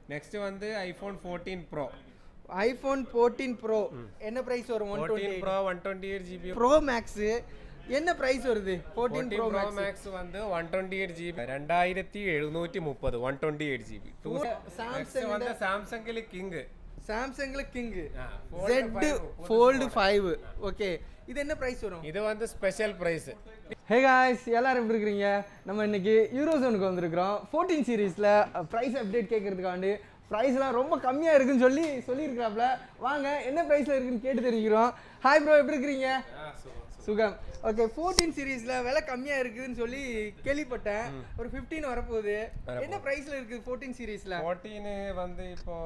Next வந்து iPhone fourteen bro iPhone fourteen bro என்ன price வரும் one fourteen twenty pro one twenty eight GB pro maths என்ன price வருது fourteen bro bro maths maths வந்து one twenty eight GB ரெண்டாயிரத்தி எழுநூற்றி முப்பது one twenty eight GB two Samsung வந்து சாம்சங்கில் கிங்கு சாம்சங்ல king Fold Z five, fold five okay இது என்ன ப்ரைஸ் வரும் இது வந்து ஸ்பெஷல் ப்ரைஸ் ஹே காய்ஸ் எல்லாரும் எப்படி இருக்கிறீங்க நம்ம இன்னைக்கு யூரோ ஜோனுக்கு வந்திருக்கிறோம் ஃபோர்டீன் சீரீஸில் ப்ரைஸ் அப்டேட் கேட்கறதுக்காண்டி ப்ரைஸ்லாம் ரொம்ப கம்மியாக இருக்குன்னு சொல்லி சொல்லியிருக்கிறாப்ல வாங்க என்ன ப்ரைஸில் இருக்குன்னு கேட்டு தெரிவிக்கிறோம் ஹாய் ப்ரோ எப்படி இருக்கிறீங்க சுகம் ஓகே ஃபோர்டீன் சீரீஸில் விலை கம்மியாக இருக்குதுன்னு சொல்லி கேள்விப்பட்டேன் ஒரு ஃபிஃப்டீன் வரப்போகுது என்ன ப்ரைஸில் இருக்குது ஃபோர்டீன் சீரீஸில் ஃபோர்டீனு வந்து இப்போ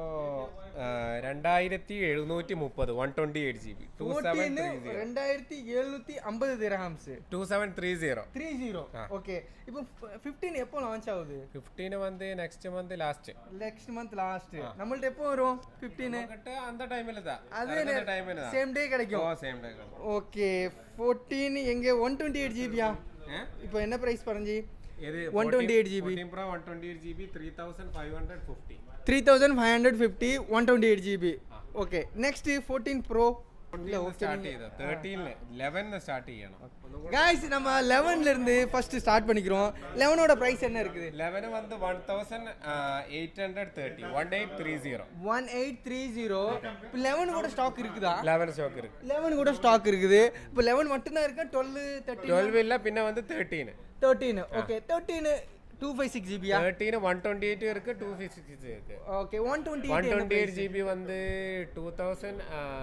அஹ், ரெண்டாயிரத்தி எழுநூற்றி முப்பது one twenty eight GB two seven fourteen three zero ரெண்டாயிரத்தி எழுநூற்றி ஐம்பது திரஹாம்ஸு two seven three zero three zero okay இப்போ ஃபிஃப்டீன் எப்போ லான்ச் ஆகுது ஃபிஃப்டீன் வந்து next month last next month last நம்மள்ட்ட எப்போ வரும் 15 கிட்ட அந்த டைமில் தான் அது அந்த டைமில் தான் சேம் டே ஓ கிடைக்கும் சேம் டே ஓகே ஃபோர்டீன் எங்க ஒன் டுவெண்ட்டி எயிட் ஜிபியா இப்போ என்ன ப்ரைஸ் பறஞ்சி இது 128 GB. Fourteen bro one twenty eight GB three thousand five hundred fifty three thousand five hundred fifty one twenty eight GB okay next fourteen pro start ചെയ്ത് തേർട്ടീനില് ലെവനിന് start ചെയ്യണം guys நம்ம லெவன்ல இருந்து ஃபர்ஸ்ட் ஸ்டார்ட் பண்ணிக்கிறோம் லெவனோட price என்ன இருக்குது eleven വന്ന് one thousand eight hundred thirty one eight three zero one eight three zero இப்போ லெவன் கூட ஸ்டாக் இருக்குதா லெவன் ஸ்டாக் இருக்கு லெவன் கூட ஸ்டாக் இருக்குது இப்போ லெவன் மட்டும்தான் இருக்கா டுவெல் தேர்ட்டி டுவெல் இல்ல பின்ன வந்து thirteen thirteen okay thirteen two five six ஜிபியா தேர்ட்டீன் ஒன் டுவெண்ட்டி எயிட் இருக்கு டூ ஃபிஃப்டி இருக்கு okay one twenty one twenty eight GB வந்து two thousand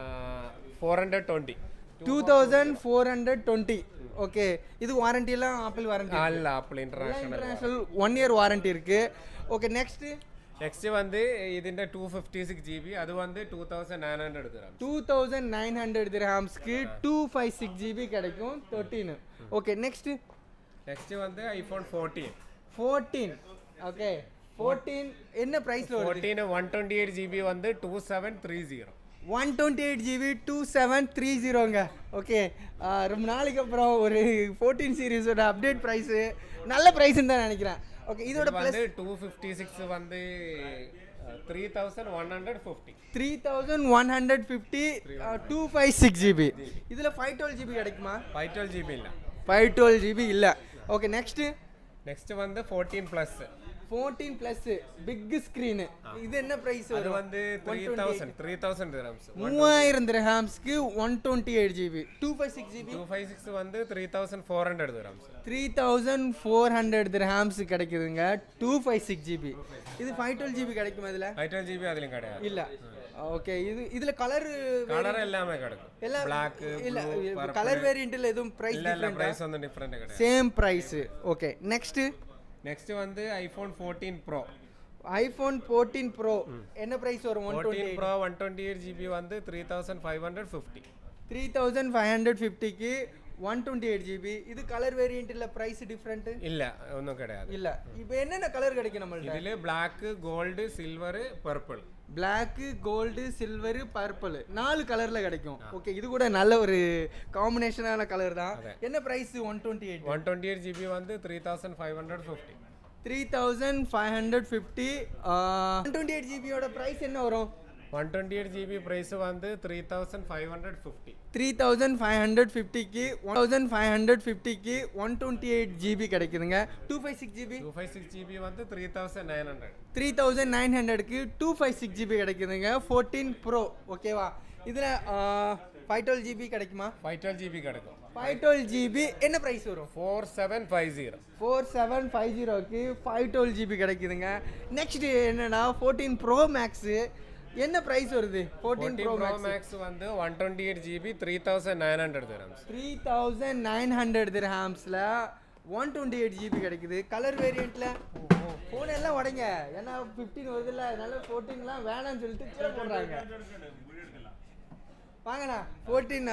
four hundred twenty two thousand four hundred twenty okay இது warranty எல்லாம் Apple warranty அல்ல Apple international international one year warranty இருக்கு okay next next வந்து ഇതിന്റെ two fifty six G B അത് வந்து two thousand nine hundred dirham two thousand nine hundred திரஹாம்ஸ்க்கு two five six GB கிடைக்கும் தேர்ட்டீன் ஓகே நெக்ஸ்ட் நெக்ஸ்ட் வந்து iPhone fourteen fourteen okay fourteen என்ன ப்ரைஸில் வருது fourteen one twenty eight GB வந்து two seven three zero one twenty eight GB two seven three ஜீரோங்க okay ரொம்ப நாளைக்கு அப்புறம் ஒரு ஃபோர்டீன் சீரீஸோட அப்டேட் ப்ரைஸு நல்ல ப்ரைஸ்ன்னு தான் நினைக்கிறேன் ஓகே இதோட ப்ளஸ் வந்து டூ ஃபிஃப்டி சிக்ஸ் வந்து three thousand one hundred fifty three thousand one hundred fifty two five six GB இதில் ஃபைவ் டுவெல் ஜிபி கிடைக்குமா ஃபைவ் டுவெல் ஜிபி இல்லை ஃபைவ் டுவெல் ஜிபி இல்லை ஓகே நெக்ஸ்ட்டு நெக்ஸ்ட் வந்து fourteen plus fourteen plus big screen இது என்ன price அது வரும் வந்து three thousand three thousand dirhams மூவாயிரம் திரஹாம்ஸ்க்கு one twenty eight GB two five six GB two five six வந்து three thousand four hundred dirhams three thousand four hundred dirhams கிடைக்குதுங்க two five six GB இது five twelve GB கிடைக்குமா இதில் five twelve GB அதுலையும் கிடையாது இல்லை okay இது இதில் கலர் கலர் எல்லாமே கிடைக்கும் எல்லாம் பிளாக் இல்லை கலர் வேரியண்ட்டில் எதுவும் ப்ரைஸ் இல்ல இல்ல பிரைஸ் வந்து டிஃப்ரெண்ட் கிடையாது same price okay next next வந்து iPhone fourteen bro iPhone fourteen bro என்ன ப்ரைஸ் வரும் one twenty fourteen bro one twenty eight GB வந்து three thousand five hundred fifty three thousand five hundred ஃபிஃப்டிக்கு one twenty eight GB இது colour வேரியண்ட்டில் price different இல்ல ஒன்றும் கிடையாது இல்லை இப்போ என்னென்ன கலர் கிடைக்கும் நம்மள்ட்ட ഇതില് black gold silver purple black gold silver purple நாலு கலரில் கிடைக்கும் ஓகே இது கூட நல்ல ஒரு காம்பினேஷனான கலர் தான் என்ன price one twenty eight one twenty eight G B വന്ന് three thousand five hundred fifty three thousand five hundred fifty one twenty eight ஜிபியோட ப்ரைஸ் என்ன வரும் one twenty eight G B price വന്ന് three thousand five hundred fifty three thousand five hundred ஃபிஃப்டிக்கு one thousand five hundred ஃபிஃப்டிக்கு one twenty eight GB கிடைக்குதுங்க two five six GB two five six G B വന്ന് three thousand nine hundred three thousand nine ஹண்ட்ரட்க்கு two five six GB கிடைக்குதுங்க fourteen Pro ஓகேவா இதில் five twelve GB கிடைக்குமா five twelve G B കിടക്കും five twelve GB என்ன price வரும் four seven five zero four seven five ஜீரோக்கு five twelve GB கிடைக்குதுங்க நெக்ஸ்ட் என்னன்னா ஃபோர்டீன் ப்ரோ மேக்ஸு என்ன ப்ரைஸ் வருது fourteen bro bro maths maths வந்து one twenty eight G B three thousand nine hundred dirhams three thousand nine hundred திரஹாம்ஸில் one twenty eight GB கிடைக்குது colour வேரியண்ட்டில் phone எல்லாம் உடைங்க ஏன்னா ஃபிஃப்டீன் வருதுல்ல அதனால ஃபோர்டீன்லாம் வேணாம்னு சொல்லிட்டு கீழே போடுறாங்க வாங்கண்ணா fourteen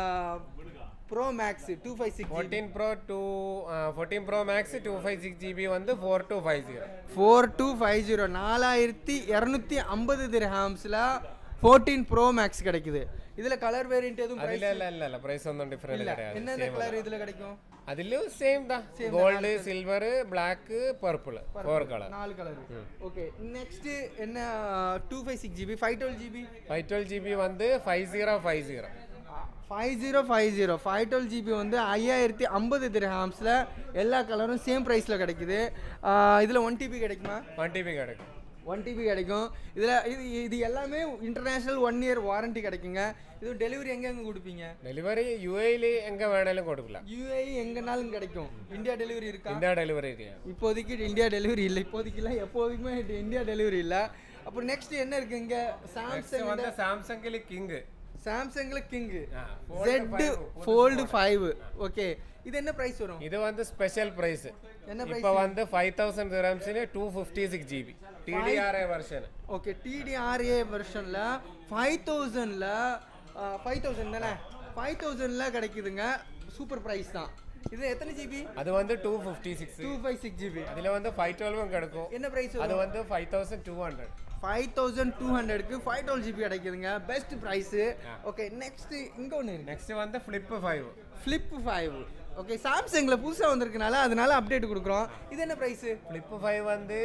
Pro Max two five six fourteen Pro two fourteen Pro Max two five six GB வந்து four two five zero four two five zero நாலாயிரத்தி இரநூத்தி ஐம்பது திரஹாம்ஸில் ஃபோர்டீன் ப்ரோ மேக்ஸ் கிடைக்குது இதுல கலர் வேரியன்ட் எதுவும் അതില അല്ല അല്ല അല്ല പ്രൈസ് ഒന്നും ഡിഫറെന്റ് കിടயாது என்னென்ன கலர் இதுல கிடைக்கும் അതിലും സെയിം താ gold silver black purple four colour நாலு கலர் ஓகே நெக்ஸ்ட் என்ன two five six GB five twelve GB five twelve G B வந்து five zero five zero five zero five zero five twelve GB வந்து ஐயாயிரத்தி ஐம்பது திரஹாம்ஸில் எல்லா கலரும் same ப்ரைஸில் கிடைக்குது இதில் ஒன் டிபி கிடைக்குமா ஒன் டிபி கிடைக்கும் ஒன் டிபி கிடைக்கும் இதில் இது இது எல்லாமே இன்டர்நேஷ்னல் ஒன் இயர் வாரண்டி கிடைக்குங்க இது டெலிவரி எங்கே எங்கே கொடுப்பீங்க ഡെലിവറി യു എയിൽ എങ്ക വേണേലും കൊടുക്കില്ല யூஏ எங்கேனாலும் கிடைக்கும் இந்தியா டெலிவரி இருக்கா ഇന്ത്യ ഡെലിവറി ചെയ്യാം இப்போதைக்கு இந்தியா டெலிவரி இல்லை இப்போதைக்குலாம் எப்போதுமே இந்தியா டெலிவரி இல்லை அப்புறம் நெக்ஸ்ட் என்ன இருக்கு இங்கே சாம்சங் வந்து சாம்சங்கில் கிங் சாம்சங்ல கிங்கு ஆ, ஜெட் ஃபோல்டு ஃபைவ் ஓகே இது என்ன ப்ரைஸ் வரும் இது வந்து ஸ்பெஷல் பிரைஸ் என்ன இப்போ வந்து ஃபைவ் தௌசண்ட் திரம்ஸ்னு டூ ஃபிஃப்டி சிக்ஸ் ஜிபி டிடிஆர்ஏ வெர்ஷன் ஓகே டிடிஆர்ஏ வெர்ஷனில் ஃபைவ் தௌசண்டில் ஃபைவ் தௌசண்ட் தானே ஃபைவ் தௌசண்டில் கிடைக்குதுங்க சூப்பர் ப்ரைஸ் தான் இது எத்தனை ஜிபி அது வந்து two fifty six two five six GB அதில் வந்து ஃபைவ் டுவெல்வும் கிடைக்கும் என்ன ப்ரைஸ் அது வந்து five thousand two hundred five thousand two ஹண்ட்ரட்க்கு ஃபைவ் டுவெல் ஜிபி கிடைக்குதுங்க பெஸ்ட் ப்ரைஸு ஓகே நெக்ஸ்ட் இங்கே ஒன்று இருக்கு நெக்ஸ்ட் வந்து flip five Flip five okay சாம்சங்கில் புதுசாக வந்திருக்கனால அதனால அப்டேட் கொடுக்குறோம் இது என்ன ப்ரைஸு ஃப்ளிப் ஃபைவ் வந்து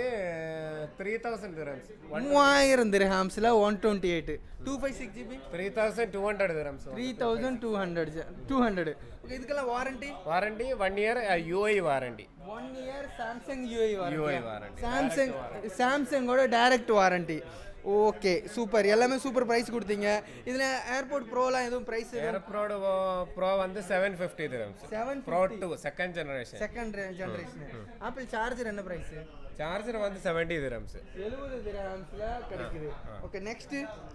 த்ரீ தௌசண்ட் திரம்ஸ் மூவாயிரம் திரஹாம்ஸில் one twenty eight two five six GB three thousand two hundred dirhams three thousand two hundred two hundred okay இதுக்கெல்லாம் warranty warranty one year UI warranty one year Samsung UI UI warranty warranty. Samsung சாம்சங்கோட direct warranty okay super எல்லாமே super price கொடுத்தீங்க இதில் AirPods ப்ரோலாம் எதுவும் price ஏர்ப்ரோடு bro வந்து seven fifty dirhams seven Pro two second generation second generation Apple charger என்ன price charger வந்து seventy dirhams எழுபது திரஹாம்ஸில் கிடைக்குது ஓகே நெக்ஸ்ட்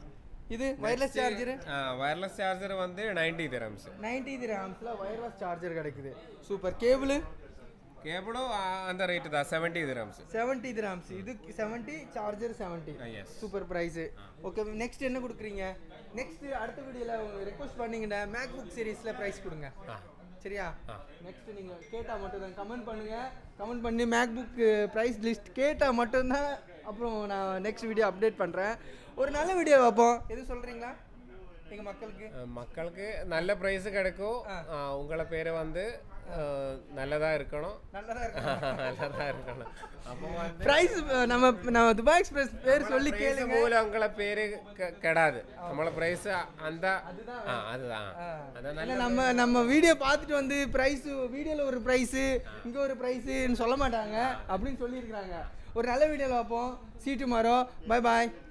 இது வயர்லெஸ் சார்ஜர் வயர்லெஸ் சார்ஜர் வந்து நைன்டி திரம்ஸ் நைன்டி திரஹாம்ஸில் வயர்லெஸ் சார்ஜர் கிடைக்குது சூப்பர் கேபிள் கேபிளும் அந்த ரேட்டு தான் செவன்டி திரம்ஸ் செவன்ட்டி கிராம்ஸ் இது செவன்ட்டி சார்ஜர் செவன்ட்டி எஸ் சூப்பர் ப்ரைஸு ஓகே நெக்ஸ்ட் என்ன கொடுக்குறீங்க நெக்ஸ்ட் அடுத்த வீடியோவில் உங்க ரெக்வஸ்ட் பண்ணீங்கன்னா மேக் புக் சீரீஸில் ப்ரைஸ் கொடுங்க சரியா நெக்ஸ்ட் நீங்கள் கேட்டால் மட்டும் தான் கமெண்ட் பண்ணுங்க கமெண்ட் பண்ணி மேக் புக் ப்ரைஸ் லிஸ்ட் கேட்டால் மட்டும்தான் அப்புறம் நான் நெக்ஸ்ட் வீடியோ அப்டேட் பண்ணுறேன் ஒரு நல்ல வீடியோ வைப்போம் எதுவும் சொல்கிறீங்களா எங்கள் மக்களுக்கு மக்களுக்கு நல்ல ப்ரைஸ் கிடைக்கும் ஆ, உங்கள பேர் வந்து ஆ, நல்லதா இருக்கணும் நல்லதாக இருக்கும் நல்லதா இருக்கணும் அப்போ வந்து ப்ரைஸ் நம்ம நம்ம துபாய் எக்ஸ்பிரஸ் பேர் சொல்லி price கேளுங்க மூலம் உங்கள பேரு கெ- கெடாது நம்மள பிரைஸ் அந்த ஆ, அதுதான் அதான் இல்லை நம்ம நம்ம வீடியோ பார்த்துட்டு வந்து ப்ரைஸு வீடியோவில் ஒரு ப்ரைஸு இங்கே ஒரு ப்ரைஸுன்னு சொல்ல மாட்டாங்க அப்படின்னு சொல்லியிருக்கிறாங்க ஒரு நல்ல வீடியோவில் பார்ப்போம் சீட்டு மாறோ பை பாய்